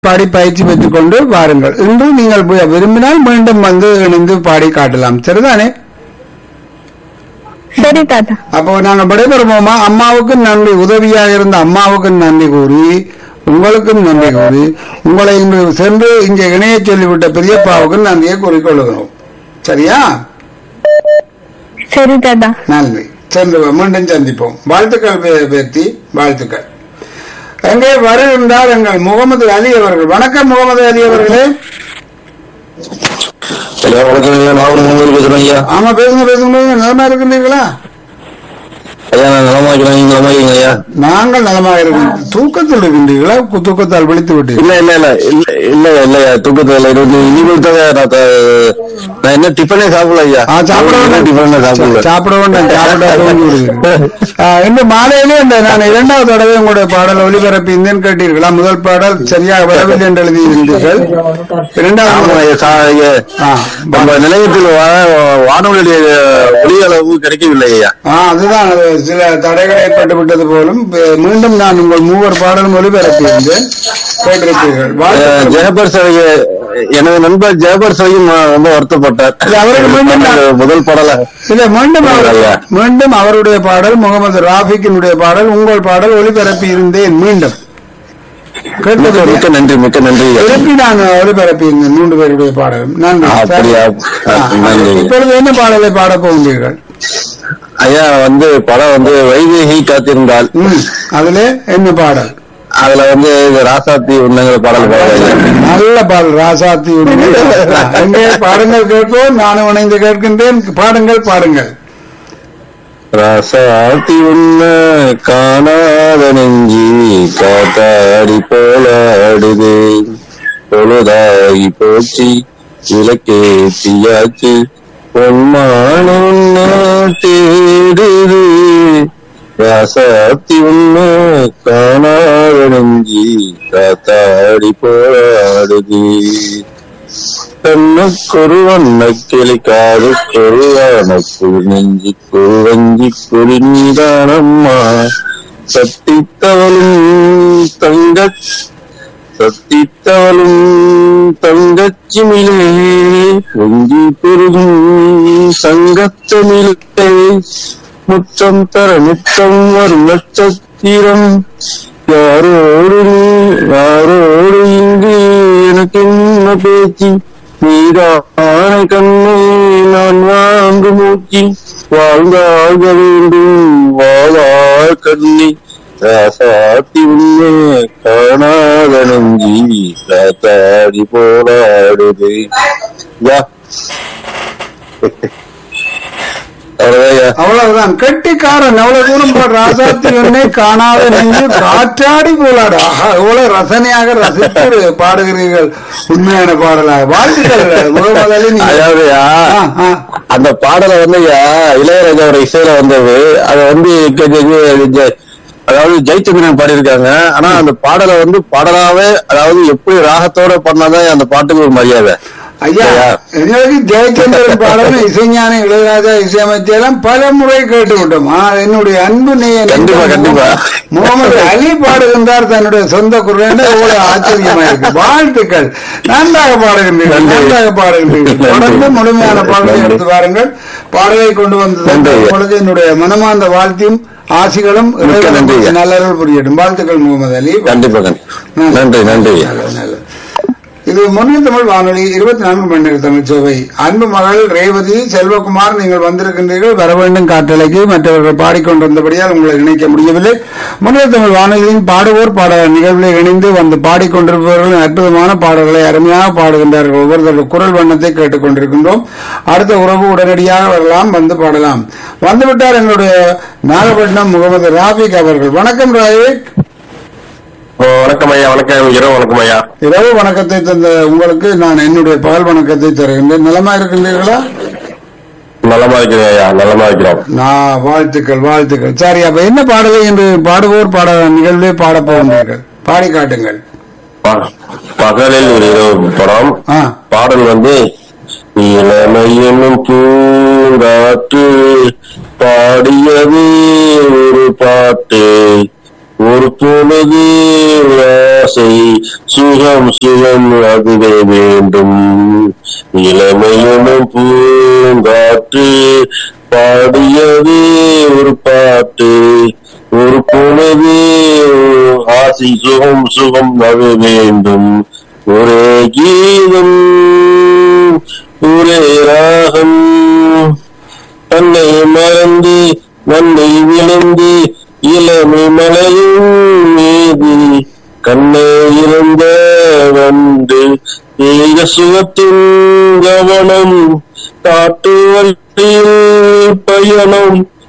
பாடி பயிற்சி பெற்றுக் கொண்டு வாருங்கள் இன்று நீங்கள் வி- விரும்பினால் மீண்டும் வந்து இணைந்து பாடி காட்டலாம் சரிதானே சரி தாத்தா அப்போ நாங்கள் விடைபெறுவோமா அம்மாவுக்கும் நன்றி உதவியாக இருந்த அம்மாவுக்கும் நன்றி கூறி உங்களுக்கும் நன்றி கூறி உங்களை இன்று சென்று இங்கே இணைய சொல்லிவிட்ட பெரியப்பாவுக்கும் நன்றியை கூறிக்கொள்கிறோம் சரியா சரி தாத்தா நன்றி சென்று வா- மீண்டும் சந்திப்போம் வாழ்த்துக்கள் பே- பேத்தி வாழ்த்துக்கள் எங்கே வருகின்றார் எங்கள் முகமது அலி அவர்கள் வணக்கம் முகமது அலி அவர்களே ஐயா வணக்கம் ஐயா நான் ஒரு முகமது பேசுறேன் ஐயா ஆமா பேசுங்க பேசுங்க நலமா இருக்கின்றீங்களா ஐயா நான் நலமா இருக்கிறேன் நீங்க நலமா இருக்கீங்க ஐயா நாங்கள் நலமாக இருக்கோம் தூக்கத்தில் இருக்கின்றீர்களா கு- தூக்கத்தால் விழித்து விட்டீர்கள் இல்ல இல்ல இல்ல இல்ல இல்ல இல்லையா தூக்கத்துல இருபத்தி இனிமேல் தான் நான் த- நான் என்ன டிஃபனே சாப்பிடல ஐயா ஆ, சாப்பிட வேண்டாம். டிஃபனே சாப்பிடல சாப்பிட வேண்டாம் சாப்பிட தூங்கி விடுவீர்கள். ஆ, இன்று மாலையிலே இந்த நான் இரண்டாவது தடவை உங்களுடைய பாடல் ஒளிபரப்பி இருந்தேன் கேட்டீர்களா முதல் பாடல் சரியாக வரவில்லை என்று எழுதியிருந்தீர்கள் ஆமா இரண்டாவது ஐயா சா- ஐயா, ஆ, நம்ம நிலையத்தில் வா- வானொலி ஒளி அளவு கிடைக்கவில்லை ஐயா ஆ, அதுதான் அது சில தடைகள் ஏற்பட்டு விட்டது போலும் பே- மீண்டும் நான் உங்கள் மூவர் பாடலும் ஒளிபரப்பி இருந்தேன் கேட்டிருப்பீர்கள் ஐயா, வாழ்த்துக்கள். ஜெயபர் சார் ஐயா, எனது நண்பர் ஜெயபர் சாரையும் ரொம்ப வருத்தப்பட்டார் இல்ல, அவருக்கு மீண்டும் நான்- முதல் பாடல இல்ல மீண்டும் அவர் ஐயா. மீண்டும் அவருடைய பாடல் முகமது ராஃபிக்கினுடைய பாடல் உங்கள் பாடல் ஒளிபரப்பி இருந்தேன் மீண்டும் கேட்டது மிக்க நன்றி மிக்க நன்றி ஐயா. திருப்பி நான் ஒளிபரப்பி இருந்தேன் மூன்று பேருடைய பாடலும் நன்றி அப்படியா? ஆ, நன்றி. இப்பொழுது என்ன பாடலை பாடப் போகின்றீர்கள் ஐயா வந்து படம் வந்து வைதேகி காத்திருந்தால் ம், அதிலே என்ன பாடல் அதுல வந்து இது ராசாத்தி உன்னங்கிற பாடல் பாடுறாங்க நல்ல பாடல் ராசாத்தி உண்டு. எங்கே பாடுங்கள் கேட்போம் நானும் இணைந்து கேட்கின்றேன் பாடுங்கள் பாடுங்கள் ராசாத்தி உன்ன காணாத நெஞ்சி காத்தாடி போலாடுது பொழுதாகி போச்சு விளக்கேத்தியாச்சு பொன்மான உன்ன தேடுது ராசாத்தி உன்ன காணாத நெஞ்சி காத்தாடி போலாடுது கண்ணுக்கொரு வண்ணக்கிளி காதுக்கொரு வானக்குள் நெஞ்சுக்கொரு வஞ்சிக்கொரு நீதானம்மா சத்தித்தவளும் தங்க சத்தித்தவளும் தங்கச்சிமிலே பொங்கி பெருகும் சங்கத்தமிழே முற்றம் தர நித்தம் வரும் நட்சத்திரம் யாரோடு நீ யாரோடு இங்கு எனக்கு என்ன பேச்சு நீதான கண்ணே நான் வாங்கு மூச்சி வாழ்ந்தாக வேண்டும் வாழா கண்ணி ராசாத்தி உன்னே காணாத நெஞ்சி காத்தாடி போராடுது யா அவ்வளவுதான் அவ்வளவுதான் கெட்டிக்காரன் எவ்வளவு தூரம் போற ராசாத்தி என்னை காணாத நெஞ்சு காற்றாடி போலாடு ஆஹா, எவ்வளவு ரசனையாக ரசித்து பாடுகிறீர்கள் உண்மையான பாடலாக வாழ்த்துக்கள் முகமது நீங்க அதாவது ஆ, ஆ. அந்த பாடலை வந்து ஐயா, இளையராஜாவோட இசையில வந்தது அதை வந்து க- க- க- ஜெ- அதாவது ஜெயச்சந்திரன் பாடியிருக்காங்க ஆனா அந்த பாடலை வந்து பாடலாவே அதாவது எப்படி ராகத்தோட பண்ணாதான் அந்த பாட்டுக்கு ஒரு மரியாதை ஐயா ஐயா. எங்களுக்கு ஜெயச்சந்திரன் பாடல் இசைஞான இளையராஜா இசையமைச்செல்லாம் பல முறை கேட்டு விட்டோம் ஆனால் என்னுடைய அன்பு நேயன் கண்டிப்பா, கண்டிப்பா. முகமது அலி பாடுகின்றார் தன்னுடைய சொந்த குரல் எவ்வளவு ஆச்சரியமா இருக்கு வாழ்த்துக்கள் நன்றாக பாடுகின்றீர்கள் நன்றி. நன்றாக பாடுகின்றீர்கள் நன்றி. தொடர்ந்து முழுமையான பாடலை நன்றி. எடுத்து பாருங்கள் பாடலை கொண்டு வந்தது நன்றி. உங்களுக்கு என்னுடைய மனமார்ந்த வாழ்த்தையும் ஆசிகளும் மிக்க நன்றி. நல்லர்கள் புரியட்டும் வாழ்த்துக்கள் முகமது அலி கண்டிப்பா கண்டிப்பா. நன்றி நன்றி நல்லது, நல்லது. இது முன்னில் தமிழ் வானொலி இருபத்தி நான்கு மணி நேர தமிழ் சேவை அன்பு மகள் ரேவதி செல்வகுமார் நீங்கள் வந்திருக்கின்றீர்கள் வர வேண்டும் காட்டலைக்கு மற்றவர்கள் பாடிக்கொண்டிருந்தபடியால் உங்களை இணைக்க முடியவில்லை முன்னில் தமிழ் வானொலியின் பாடுவோர் பாட நிகழ்வில் இணைந்து வந்து பாடிக்கொண்டிருப்பவர்கள் அற்புதமான பாடல்களை அருமையாக பாடுகின்றார்கள் ஒவ்வொருத்தருடைய குரல் வண்ணத்தை கேட்டுக்கொண்டிருக்கின்றோம் அடுத்த உறவு உடனடியாக வரலாம் வந்து பாடலாம் வந்துவிட்டார் எங்களுடைய நாகப்பட்டினம் முகமது ராபிக் அவர்கள் வணக்கம் ராபிக் ஓ, வணக்கம் ஐயா வணக்கம் இரவு வணக்கம் ஐயா இரவு வணக்கத்தை தந்த உங்களுக்கு நான் என்னுடைய பகல் வணக்கத்தை தருகின்றேன் நலமா இருக்கின்றீர்களா நலமா இருக்கிறேன் ஐயா நலமா இருக்கிறோம் நான் வாழ்த்துக்கள் வாழ்த்துக்கள் சரி அப்ப என்ன பாடலை என்று பாடுவோர் பாட நிகழ்வே பாடப் போகின்றீர்கள் பாடி காட்டுங்கள் ப- பகலில் ஒரு இரவு படம் ஆ பாடல் வந்து இளமையெனும் பூங்காற்று பாடியது ஒரு பாட்டு ஒரு பொழுது ஆசை சுகம் சுகம் அதுவே வேண்டும் இளமையனும் பூங்காற்று பாடியது ஒரு பாட்டு ஒரு பொழுது ஆசை சுகம் சுகம் அது வேண்டும் ஒரே கீதம் ஒரே ராகம் தன்னை மறந்து நன்னை விழுந்து இளமை மலையும் மீது கண்ணே இருந்த வந்து ஏக சுகத்தின் கவனம் காட்டு வழியில் பயணம்